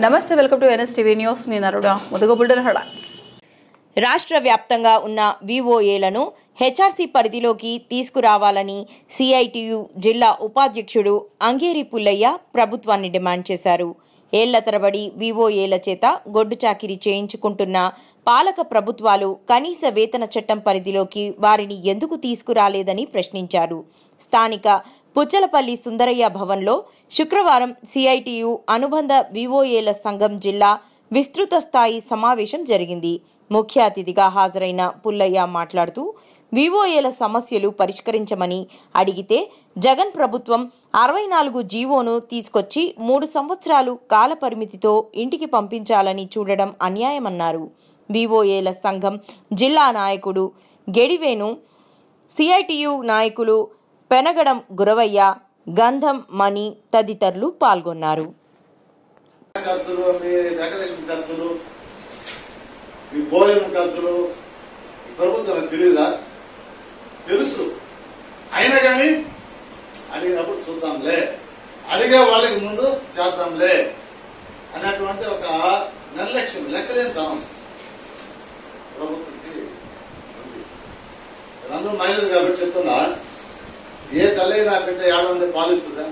నమస్తే welcome to NS TV news నేను Aruna ముదుగు బుల్డన్ headlines రాష్ట్ర వ్యాప్తంగా ఉన్న వివోఏలను హెచ్ఆర్సీ పరిధిలోకి తీసుకురావాలని సిఐటియు జిల్లా ఉపాధ్యక్షుడు అంగేరి పుల్లయ్య ప్రభుత్వాన్ని డిమాండ్ చేశారు ఏళ్ల తరబడి వివోఏల చేత గొడ్డు చాకిరీ చేయించుకుంటున్న పాలక ప్రభుత్వాలు కనీస వేతన చట్టం పరిధిలోకి వారిని ఎందుకు తీసుకురాలేదని ప్రశ్నించారు స్థానిక పుచ్చలపల్లి సుందరయ్య భవన్లో శుక్రవారం సిఐటియు అనుబంధ వివోఏల సంఘం జిల్లా విస్తృత స్థాయి సమావేశం జరిగింది ముఖ్య అతిథిగా హాజరైన పుల్లయ్య మాట్లాడుతూ వివోఏల సమస్యలు పరిష్కరించమని అడిగితే జగన్ ప్రభుత్వం అరవై నాలుగు జీవోను తీసుకొచ్చి మూడు సంవత్సరాలు కాల పరిమితితో ఇంటికి పంపించాలని చూడడం అన్యాయమన్నారు వివోఏల సంఘం జిల్లా నాయకుడు గెడివేను సిఐటియు నాయకులు పెనగడం గురవయ్య గంధం మణి తదితరులు పాల్గొన్నారు ఖర్చులు మీ డెకరేషన్ ఖర్చులు మీ భోజనం ఖర్చులు ఈ ప్రభుత్వానికి తెలియదా తెలుసు అయినా కానీ అడిగినప్పుడు చూద్దాంలే అడిగే వాళ్ళకి ముందు చేద్దాంలే అన్నటువంటి ఒక నిర్లక్ష్యం లెక్కలేని తనం ప్రభుత్వంకి ఉంది అందరూ మహిళలు కాబట్టి చెప్తుందా ఏ తల్లి నా బిడ్డ ఏడు మంది పాలిస్తుందా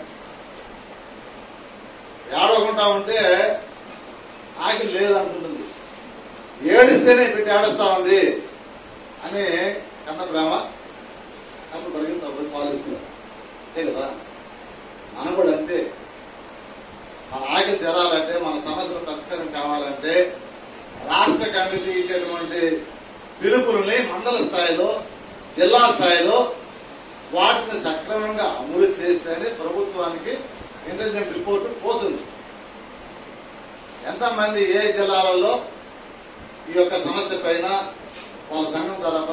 ఏడవకుండా ఉంటే ఆకిలి లేదనుకుంటుంది ఏడిస్తేనే పెట్టి ఏడుస్తా ఉంది అని కన్న ప్రేమ అప్పుడు పరిగెత్తి అప్పుడు పాలిస్తున్నారు అంతే కదా మనం కూడా అంతే మన ఆకిలి తెరాలంటే మన సమస్యల పరిష్కారం కావాలంటే రాష్ట్ర కమిటీ ఇచ్చేటువంటి పిలుపుల్ని మండల స్థాయిలో జిల్లా స్థాయిలో వాటిని సక్రమంగా అమలు చేస్తేనే ప్రభుత్వానికి ఇంటెలిజెంట్ రిపోర్ట్ పోతుంది ఎంతమంది ఏ జిల్లాలలో ఈ యొక్క సమస్య పైన వాళ్ళ సంఘం ద్వారా